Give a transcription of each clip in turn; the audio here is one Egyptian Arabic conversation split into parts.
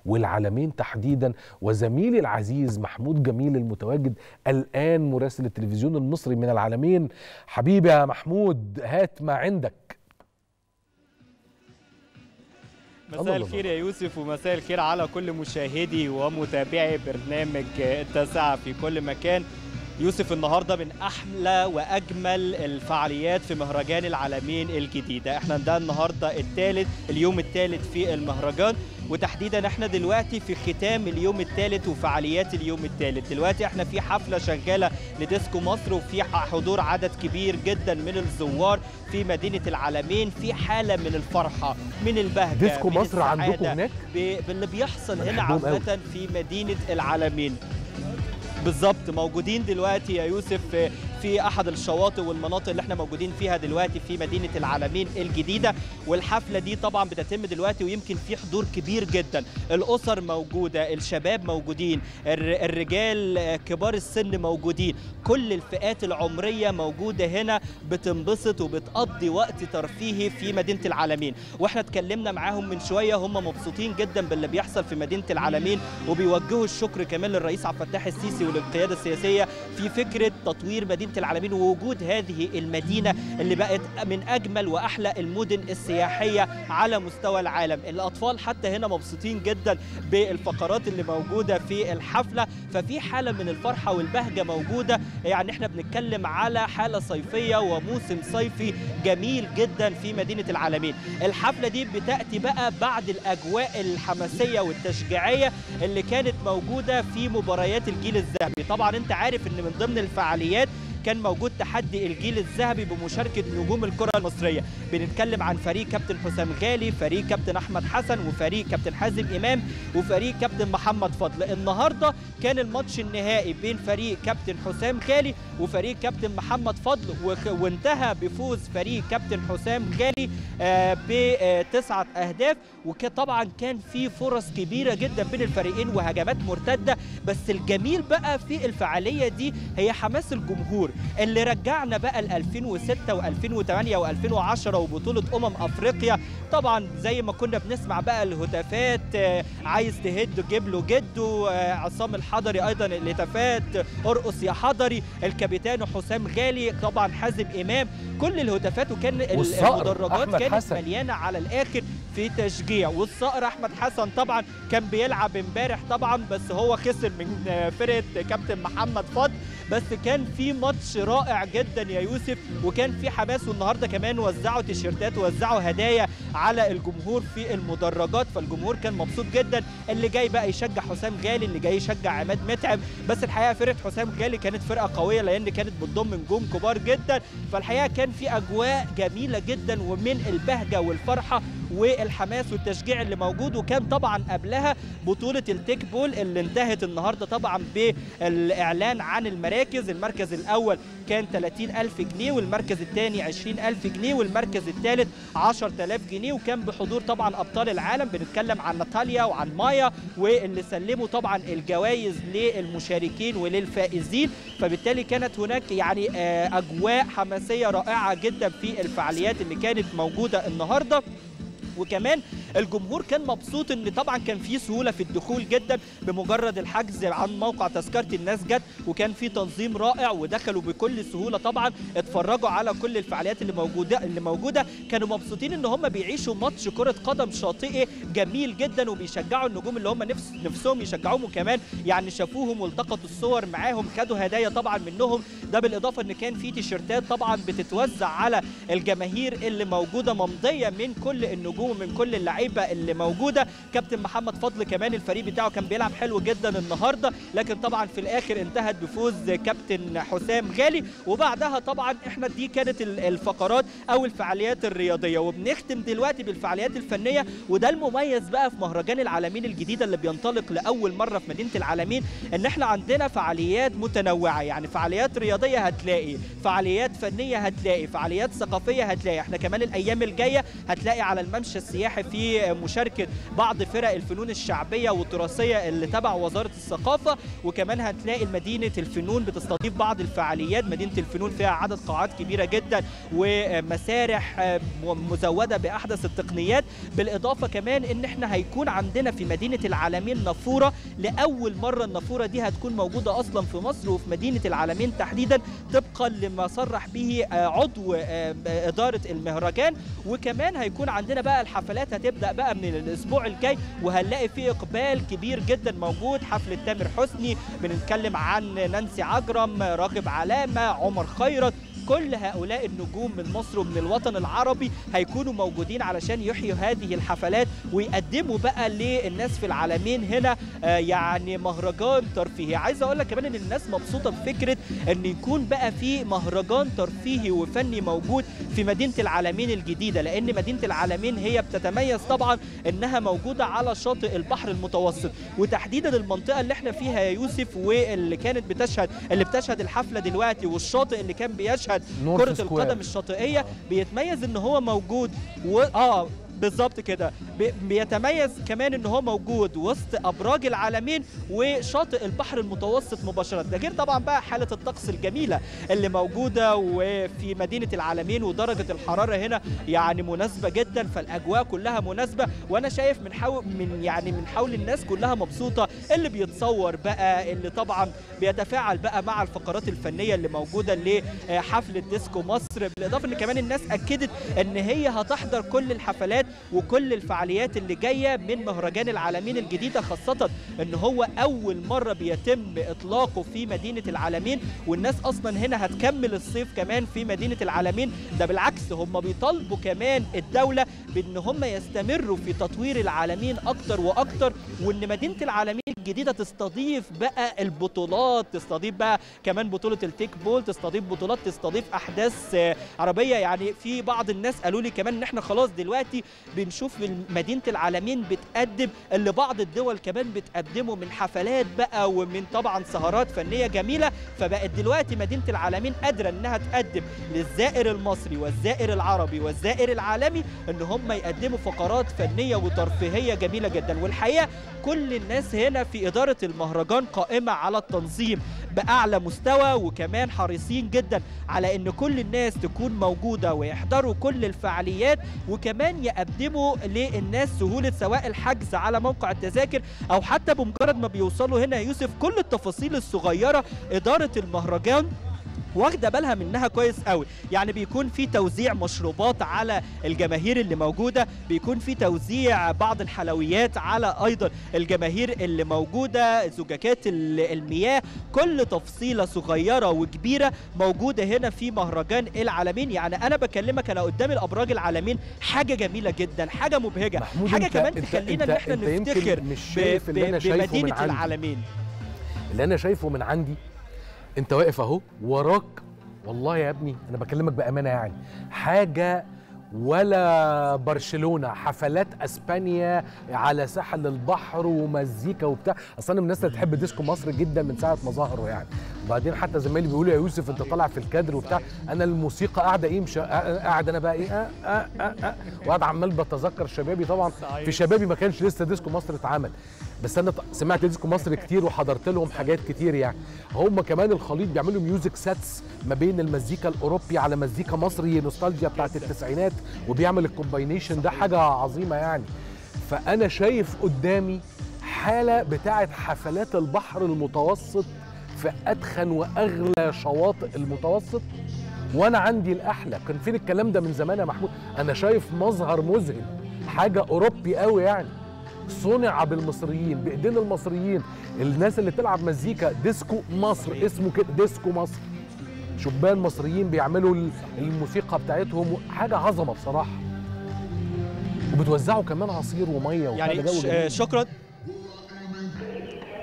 والعالمين تحديدا وزميلي العزيز محمود جميل المتواجد الان مراسل التلفزيون المصري من العالمين حبيبي يا محمود هات ما عندك مساء الخير يا يوسف ومساء الخير على كل مشاهدي ومتابعي برنامج التاسعة في كل مكان يوسف النهارده من احلى واجمل الفعاليات في مهرجان العالمين الجديده احنا ده النهارده الثالث اليوم الثالث في المهرجان وتحديدا احنا دلوقتي في ختام اليوم الثالث وفعاليات اليوم الثالث دلوقتي احنا في حفله شغاله لديسكو مصر وفي حضور عدد كبير جدا من الزوار في مدينه العالمين في حاله من الفرحه من البهجه ديسكو من مصر عندكم السعادة هناك باللي بيحصل هنا بحبهم قوي. عامه في مدينه العالمين بالظبط موجودين دلوقتي يا يوسف في احد الشواطئ والمناطق اللي احنا موجودين فيها دلوقتي في مدينه العالمين الجديده والحفله دي طبعا بتتم دلوقتي ويمكن في حضور كبير جدا الاسر موجوده الشباب موجودين الر- الرجال آه، كبار السن موجودين كل الفئات العمريه موجوده هنا بتنبسط وبتقضي وقت ترفيهي في مدينه العالمين واحنا اتكلمنا معاهم من شويه هم مبسوطين جدا باللي بيحصل في مدينه العالمين وبيوجهوا الشكر كمان للرئيس عبد الفتاح السيسي وللقياده السياسيه في فكره تطوير مدينه العالمين ووجود هذه المدينه اللي بقت من اجمل واحلى المدن السياحيه على مستوى العالم الاطفال حتى هنا مبسوطين جدا بالفقرات اللي موجوده في الحفله ففي حاله من الفرحه والبهجه موجوده يعني احنا بنتكلم على حاله صيفيه وموسم صيفي جميل جدا في مدينه العالمين الحفله دي بتاتي بقى بعد الاجواء الحماسيه والتشجيعيه اللي كانت موجوده في مباريات الجيل الذهبي طبعا انت عارف ان من ضمن الفعاليات كان موجود تحدي الجيل الذهبي بمشاركه نجوم الكره المصريه بنتكلم عن فريق كابتن حسام غالي فريق كابتن احمد حسن وفريق كابتن حازم امام وفريق كابتن محمد فضل النهارده كان الماتش النهائي بين فريق كابتن حسام غالي وفريق كابتن محمد فضل وخ- وانتهى بفوز فريق كابتن حسام غالي آه، بتسعه اهداف وطبعا كان في فرص كبيره جدا بين الفريقين وهجمات مرتده بس الجميل بقى في الفعاليه دي هي حماس الجمهور اللي رجعنا بقى ل 2006 و2008 و2010 وبطوله امم افريقيا طبعا زي ما كنا بنسمع بقى الهتافات آه، عايز تهد جيب له جده آه، عصام الحضري ايضا الهتافات ارقص يا حضري الكابيتان حسام غالي طبعا حازم امام كل الهتافات وكان ال- والصقر المدرجات أحمد كانت حسن. مليانه على الاخر في تشجيع والصقر احمد حسن طبعا كان بيلعب امبارح طبعا بس هو خسر من آه، فرقه كابتن محمد فضل بس كان في ماتش رائع جدا يا يوسف وكان في حماس والنهارده كمان وزعوا تيشيرتات ووزعوا هدايا على الجمهور في المدرجات فالجمهور كان مبسوط جدا اللي جاي بقى يشجع حسام غالي اللي جاي يشجع عماد متعب بس الحقيقه فرقه حسام غالي كانت فرقه قويه لان كانت بتضم نجوم كبار جدا فالحقيقه كان في اجواء جميله جدا ومن البهجه والفرحه والحماس والتشجيع اللي موجود وكان طبعا قبلها بطوله التيك بول اللي انتهت النهارده طبعا بالاعلان عن المراكز المركز الاول كان 30000 جنيه والمركز الثاني 20000 جنيه والمركز الثالث 10000 جنيه وكان بحضور طبعا ابطال العالم بنتكلم عن ناتاليا وعن مايا واللي سلموا طبعا الجوائز للمشاركين وللفائزين فبالتالي كانت هناك يعني آه، اجواء حماسيه رائعه جدا في الفعاليات اللي كانت موجوده النهارده وكمان الجمهور كان مبسوط ان طبعا كان في سهوله في الدخول جدا بمجرد الحجز عن موقع تذكره الناس جت وكان في تنظيم رائع ودخلوا بكل سهوله طبعا اتفرجوا على كل الفعاليات اللي موجوده اللي موجوده كانوا مبسوطين ان هم بيعيشوا ماتش كره قدم شاطئي جميل جدا وبيشجعوا النجوم اللي هم نفس نفسهم يشجعوهم وكمان يعني شافوهم والتقطوا الصور معاهم خدوا هدايا طبعا منهم ده بالاضافه ان كان في تيشيرتات طبعا بتتوزع على الجماهير اللي موجوده ممضيه من كل النجوم ومن كل اللعيبه اللي موجوده كابتن محمد فضل كمان الفريق بتاعه كان بيلعب حلو جدا النهارده لكن طبعا في الاخر انتهت بفوز كابتن حسام غالي وبعدها طبعا احنا دي كانت ال- الفقرات او الفعاليات الرياضيه وبنختم دلوقتي بالفعاليات الفنيه وده المميز بقى في مهرجان العالمين الجديده اللي بينطلق لاول مره في مدينه العالمين ان احنا عندنا فعاليات متنوعه يعني فعاليات رياضيه هتلاقي فعاليات فنيه هتلاقي فعاليات ثقافيه هتلاقي احنا كمان الايام الجايه هتلاقي على الممشى السياحي في بمشاركه بعض فرق الفنون الشعبيه والتراثيه اللي تبع وزاره الثقافه وكمان هتلاقي مدينه الفنون بتستضيف بعض الفعاليات مدينه الفنون فيها عدد قاعات كبيره جدا ومسارح مزوده باحدث التقنيات بالاضافه كمان ان احنا هيكون عندنا في مدينه العالمين نافوره لاول مره النافوره دي هتكون موجوده اصلا في مصر وفي مدينه العالمين تحديدا طبقا لما صرح به عضو اداره المهرجان وكمان هيكون عندنا بقى الحفلات هتبدا بقى من الاسبوع الجاي وهنلاقي فيه اقبال كبير جدا موجود حفله تامر حسني بنتكلم عن نانسي عجرم راغب علامه عمر خيرت كل هؤلاء النجوم من مصر ومن الوطن العربي هيكونوا موجودين علشان يحيوا هذه الحفلات ويقدموا بقى للناس في العالمين هنا يعني مهرجان ترفيهي عايز اقول لك كمان ان الناس مبسوطه بفكره ان يكون بقى في مهرجان ترفيهي وفني موجود في مدينه العالمين الجديده لان مدينه العالمين هي بتتميز طبعا انها موجوده على شاطئ البحر المتوسط وتحديدا المنطقه اللي احنا فيها يا يوسف واللي كانت بتشهد اللي بتشهد الحفله دلوقتي والشاطئ اللي كان بيشهد كره القدم الشاطئيه بيتميز ان هو موجود و... اه بالظبط كده بيتميز كمان ان هو موجود وسط ابراج العالمين وشاطئ البحر المتوسط مباشره ده غير طبعا بقى حاله الطقس الجميله اللي موجوده وفي مدينه العالمين ودرجه الحراره هنا يعني مناسبه جدا فالاجواء كلها مناسبه وانا شايف من حول من يعني من حول الناس كلها مبسوطه اللي بيتصور بقى اللي طبعا بيتفاعل بقى مع الفقرات الفنيه اللي موجوده لحفله ديسكو مصر بالاضافه ان كمان الناس اكدت ان هي هتحضر كل الحفلات وكل الفعاليات اللي جايه من مهرجان العالمين الجديده خاصه ان هو اول مره بيتم اطلاقه في مدينه العالمين والناس اصلا هنا هتكمل الصيف كمان في مدينه العالمين ده بالعكس هم بيطالبوا كمان الدوله بان هم يستمروا في تطوير العالمين اكتر واكتر وان مدينه العالمين الجديده تستضيف بقى البطولات تستضيف بقى كمان بطوله التيك بول تستضيف بطولات تستضيف احداث عربيه يعني في بعض الناس قالوا لي كمان ان احنا خلاص دلوقتي بنشوف مدينه العالمين بتقدم اللي بعض الدول كمان بتقدمه من حفلات بقى ومن طبعا سهرات فنيه جميله فبقت دلوقتي مدينه العالمين قادره انها تقدم للزائر المصري والزائر العربي والزائر العالمي ان هم يقدموا فقرات فنيه وترفيهيه جميله جدا والحقيقه كل الناس هنا في اداره المهرجان قائمه على التنظيم باعلى مستوى وكمان حريصين جدا على ان كل الناس تكون موجوده ويحضروا كل الفعاليات وكمان يقدموا للناس سهوله سواء الحجز على موقع التذاكر او حتى بمجرد ما بيوصلوا هنا يوسف كل التفاصيل الصغيره اداره المهرجان واخده بالها منها كويس قوي يعني بيكون في توزيع مشروبات على الجماهير اللي موجوده بيكون في توزيع بعض الحلويات على ايضا الجماهير اللي موجوده زجاجات المياه كل تفصيله صغيره وكبيره موجوده هنا في مهرجان العالمين يعني انا بكلمك انا قدام الابراج العالمين حاجه جميله جدا حاجه مبهجه حاجه انت كمان انت تخلينا ان انت احنا انت نفتخر مش شايف اللي انا شايفه من بمدينه عندي العالمين اللي انا شايفه من عندي انت واقف اهو وراك والله يا ابني انا بكلمك بامانه يعني حاجه ولا برشلونه حفلات اسبانيا على ساحل البحر ومزيكا وبتاع اصل انا من الناس اللي بتحب ديسكو مصر جدا من ساعه ما ظهروا يعني وبعدين حتى زمايلي بيقولوا يا يوسف انت طالع في الكادر وبتاع انا الموسيقى قاعده ايه مش قاعد انا بقى ايه آه آه آه آه وقاعد عمال بتذكر شبابي طبعا في شبابي ما كانش لسه ديسكو مصر اتعمل بس انا سمعت ديسكو مصر كتير وحضرت لهم حاجات كتير يعني هم كمان الخليط بيعملوا ميوزك ساتس ما بين المزيكا الاوروبي على مزيكا مصري نوستالجيا بتاعت التسعينات وبيعمل الكومباينيشن ده حاجه عظيمه يعني فانا شايف قدامي حاله بتاعت حفلات البحر المتوسط في ادخن واغلى شواطئ المتوسط وانا عندي الاحلى كان فين الكلام ده من زمان يا محمود انا شايف مظهر مذهل حاجه اوروبي قوي يعني صنع بالمصريين بايدين المصريين الناس اللي بتلعب مزيكا ديسكو مصر اسمه كده ديسكو مصر شبان مصريين بيعملوا الموسيقى بتاعتهم حاجه عظمه بصراحه وبتوزعوا كمان عصير وميه وبتاع يعني ده جو ش- جميل. شكرا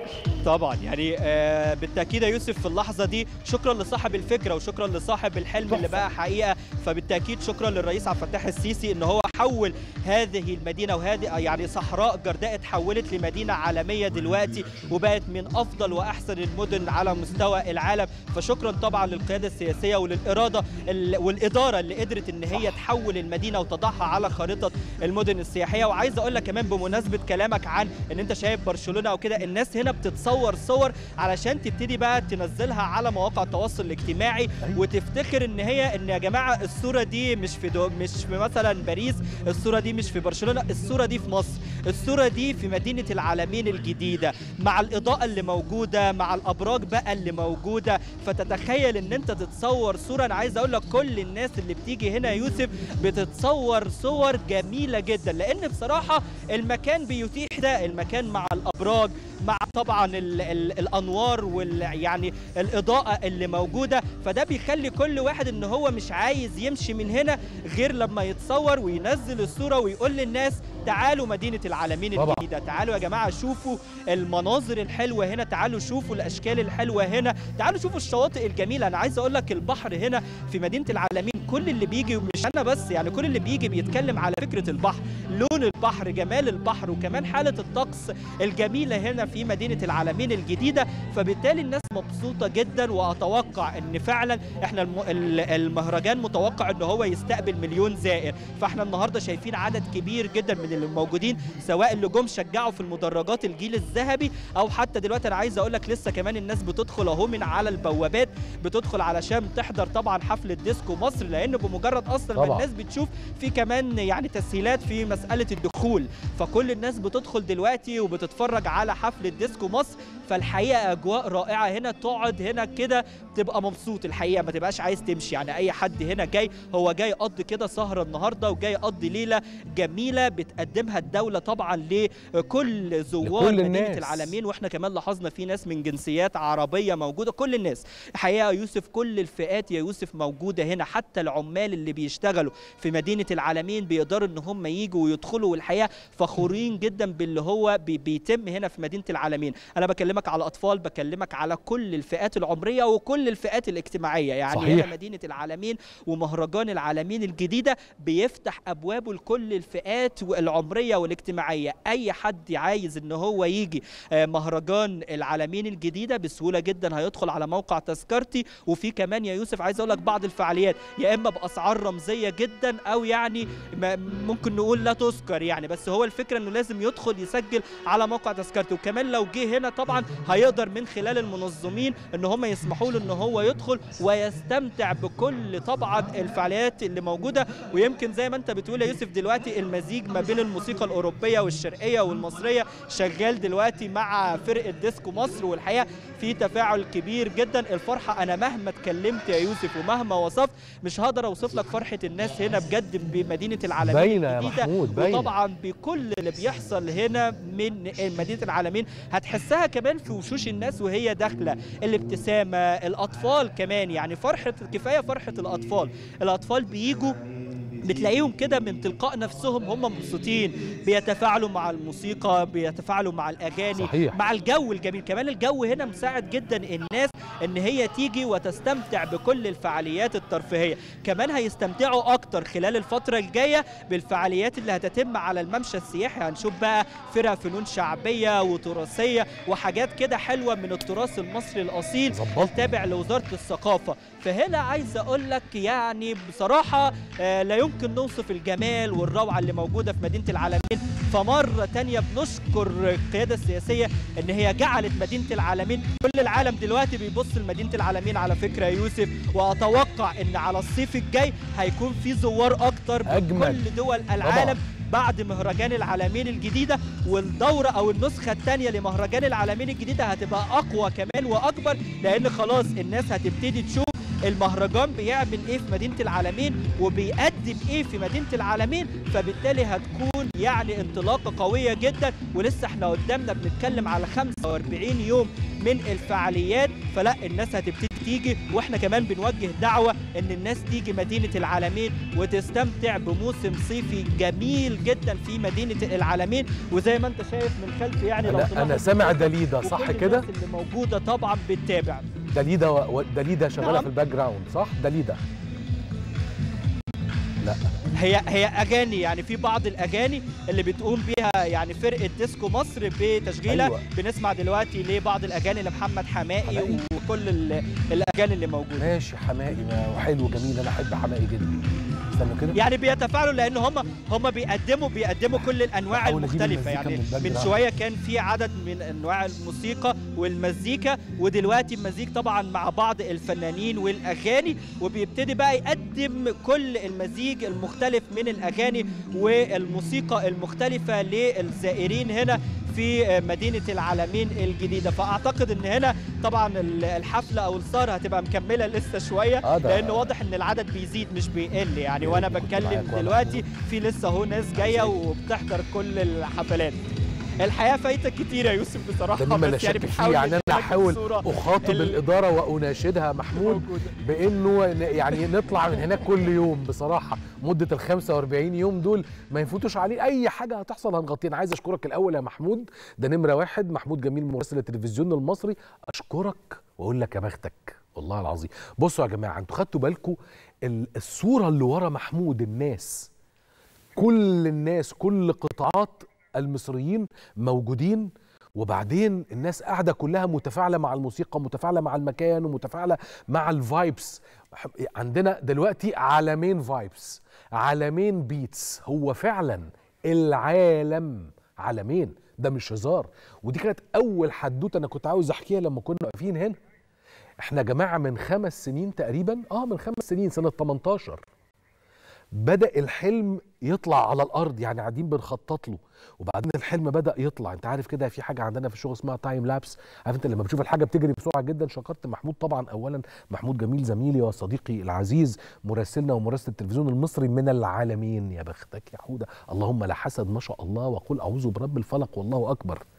طبعا يعني آه بالتاكيد يا يوسف في اللحظه دي شكرا لصاحب الفكره وشكرا لصاحب الحلم اللي تحفة. بقى حقيقه فبالتاكيد شكرا للرئيس عبد الفتاح السيسي ان هو حول هذه المدينه وهذه يعني صحراء جرداء اتحولت لمدينه عالميه دلوقتي وبقت من افضل واحسن المدن على مستوى العالم فشكرا طبعا للقياده السياسيه وللاراده ال- والاداره اللي قدرت ان هي تحول المدينه وتضعها على خارطه المدن السياحيه وعايز اقول لك كمان بمناسبه كلامك عن ان انت شايف برشلونه او كده الناس هنا بتتصور صور علشان تبتدي بقى تنزلها على مواقع التواصل الاجتماعي أيوة. وتفتكر ان هي ان يا جماعه الصوره دي مش في دو مش في مثلا باريس الصوره دي مش في برشلونه الصوره دي في مصر الصوره دي في مدينه العالمين الجديده مع الاضاءه اللي موجوده مع الابراج بقى اللي موجوده فتتخيل ان انت تتصور صوره انا عايز اقول لك كل الناس اللي بتيجي هنا يا يوسف بتتصور صور جميله جدا لان بصراحه المكان بيتيح ده المكان مع الابراج مع طبعا ال ال الانوار وال يعني الاضاءه اللي موجوده فده بيخلي كل واحد ان هو مش عايز يمشي من هنا غير لما يتصور وينزل الصوره ويقول للناس تعالوا مدينه العالمين طبعا. الجديده تعالوا يا جماعه شوفوا المناظر الحلوه هنا تعالوا شوفوا الاشكال الحلوه هنا تعالوا شوفوا الشواطئ الجميله انا عايز اقول لك البحر هنا في مدينه العالمين كل اللي بيجي ومش انا بس يعني كل اللي بيجي بيتكلم على فكره البحر لون البحر جمال البحر وكمان حاله الطقس الجميله هنا في مدينه العالمين الجديده فبالتالي الناس مبسوطه جدا واتوقع ان فعلا احنا الم- ال- المهرجان متوقع ان هو يستقبل مليون زائر فاحنا النهارده شايفين عدد كبير جدا من اللي موجودين سواء اللي جم شجعوا في المدرجات الجيل الذهبي او حتى دلوقتي انا عايز اقول لك لسه كمان الناس بتدخل اهو من على البوابات بتدخل علشان تحضر طبعا حفله ديسكو مصر لان بمجرد اصلا ما طبعاً. الناس بتشوف في كمان يعني تسهيلات في مساله الدخول فكل الناس بتدخل دلوقتي وبتتفرج على حفله ديسكو مصر فالحقيقه اجواء رائعه هنا تقعد هنا كده تبقى مبسوط الحقيقه ما تبقاش عايز تمشي يعني اي حد هنا جاي هو جاي يقضي كده سهره النهارده وجاي يقضي ليله جميله بتقدمها الدوله طبعا لكل زوار لكل مدينه الناس. العالمين واحنا كمان لاحظنا في ناس من جنسيات عربيه موجوده كل الناس الحقيقه يا يوسف كل الفئات يا يوسف موجوده هنا حتى العمال اللي بيشتغلوا في مدينه العالمين بيقدروا ان هم يجوا ويدخلوا والحقيقه فخورين جدا باللي هو بي بيتم هنا في مدينه العالمين انا بكلمك على اطفال بكلمك على كل الفئات العمريه وكل الفئات الاجتماعيه يعني صحيح. هنا مدينه العالمين ومهرجان العالمين الجديده بيفتح ابوابه لكل الفئات العمريه والاجتماعيه اي حد عايز ان هو يجي آه، مهرجان العالمين الجديده بسهوله جدا هيدخل على موقع تذكرتي وفي كمان يا يوسف عايز اقول لك بعض الفعاليات يا اما باسعار رمزيه جدا او يعني ما- ممكن نقول لا تذكر يعني بس هو الفكره انه لازم يدخل يسجل على موقع تذكرتي وكمان لو جه هنا طبعا هيقدر من خلال المنظمين ان هم يسمحوا له ان هو يدخل ويستمتع بكل طبعا الفعاليات اللي موجوده ويمكن زي ما انت بتقول يا يوسف دلوقتي المزيج ما بين الموسيقى الاوروبيه والشرقيه والمصريه شغال دلوقتي مع فرقه ديسكو مصر والحقيقه في تفاعل كبير جدا الفرحه انا مهما اتكلمت يا يوسف ومهما وصفت مش هقدر اوصف لك فرحه الناس هنا بجد بمدينه العالمين باينه يا الجديدة محمود باينه وطبعا بكل اللي بيحصل هنا من مدينه العالمين هتحسها كمان في وشوش الناس وهي داخله الابتسامه الاطفال كمان يعني فرحه كفايه فرحه الاطفال الاطفال بيجوا بتلاقيهم كده من تلقاء نفسهم هم مبسوطين بيتفاعلوا مع الموسيقى بيتفاعلوا مع الاغاني صحيح. مع الجو الجميل كمان الجو هنا مساعد جدا الناس ان هي تيجي وتستمتع بكل الفعاليات الترفيهيه كمان هيستمتعوا اكتر خلال الفتره الجايه بالفعاليات اللي هتتم على الممشى السياحي هنشوف بقى فرق فنون شعبيه وتراثيه وحاجات كده حلوه من التراث المصري الاصيل ظبطت تابع لوزاره الثقافه فهنا عايز اقول لك يعني بصراحه آه، لا يمكن نوصف الجمال والروعه اللي موجوده في مدينه العالمين فمره تانية بنشكر القياده السياسيه ان هي جعلت مدينه العالمين كل العالم دلوقتي بيبص لمدينه العالمين على فكره يا يوسف واتوقع ان على الصيف الجاي هيكون في زوار اكتر من أجمل. كل دول العالم بعد مهرجان العالمين الجديدة والدورة أو النسخة الثانية لمهرجان العالمين الجديدة هتبقى أقوى كمان وأكبر لأن خلاص الناس هتبتدي تشوف المهرجان بيعمل ايه في مدينه العالمين وبيقدم ايه في مدينه العالمين فبالتالي هتكون يعني انطلاقه قويه جدا ولسه احنا قدامنا بنتكلم على 45 يوم من الفعاليات فلا الناس هتبتدي تيجي واحنا كمان بنوجه دعوه ان الناس تيجي مدينه العالمين وتستمتع بموسم صيفي جميل جدا في مدينه العالمين وزي ما انت شايف من خلف يعني لو انا, تلاحظ أنا سامع دليدا صح وكل كده الناس اللي موجوده طبعا بتتابع دليدا و... و- دليدا شغاله نعم. في الباك جراوند صح دليدا لا هي هي اغاني يعني في بعض الاغاني اللي بتقوم بيها يعني فرقه ديسكو مصر بتشغيلها أيوة. بنسمع دلوقتي لبعض الاغاني لمحمد حمائي حماقي. وكل ال- الاغاني اللي موجوده ماشي حمائي ما وحلو جميل انا احب حمائي جدا استنوا كده يعني بيتفاعلوا لان هم هم بيقدموا بيقدموا كل الانواع بحاول أجيب المختلفه المزيكا يعني من الباك من جراوند. شويه كان في عدد من انواع الموسيقى والمزيكا ودلوقتي المزيك طبعا مع بعض الفنانين والاغاني وبيبتدي بقى يقدم كل المزيج المختلف من الاغاني والموسيقى المختلفه للزائرين هنا في مدينه العالمين الجديده فاعتقد ان هنا طبعا الحفله او السهره هتبقى مكمله لسه شويه آه ده- لان واضح ان العدد بيزيد مش بيقل يعني يا وانا ريت كنت بتكلم معاك والله. دلوقتي في لسه اهو ناس جايه وبتحضر كل الحفلات الحقيقه فايتك كتير يا يوسف بصراحه ده مما لا بس يعني شك فيه بنحاول يعني انا نجيب لك احاول الصورة اخاطب ال- الاداره واناشدها محمود موجودة. بانه ن- يعني نطلع من هناك كل يوم بصراحه مده ال 45 يوم دول ما يفوتوش عليه اي حاجه هتحصل هنغطيها انا عايز اشكرك الاول يا محمود ده نمره واحد محمود جميل مراسل التلفزيون المصري اشكرك واقول لك يا بختك والله العظيم بصوا يا جماعه انتوا خدتوا بالكم ال- الصوره اللي ورا محمود الناس كل الناس كل قطاعات المصريين موجودين وبعدين الناس قاعده كلها متفاعله مع الموسيقى متفاعله مع المكان ومتفاعله مع الفايبس عندنا دلوقتي عالمين فايبس عالمين بيتس هو فعلا العالم عالمين ده مش هزار ودي كانت اول حدوته انا كنت عاوز احكيها لما كنا واقفين هنا احنا يا جماعه من خمس سنين تقريبا اه من خمس سنين سنه 18 بدا الحلم يطلع على الارض يعني قاعدين بنخطط له وبعدين الحلم بدا يطلع انت عارف كده في حاجه عندنا في الشغل اسمها تايم لابس عارف انت لما بتشوف الحاجه بتجري بسرعه جدا شكرت محمود طبعا اولا محمود جميل زميلي وصديقي العزيز مراسلنا ومراسل التلفزيون المصري من العالمين يا بختك يا حوده اللهم لا حسد ما شاء الله وقل اعوذ برب الفلق والله اكبر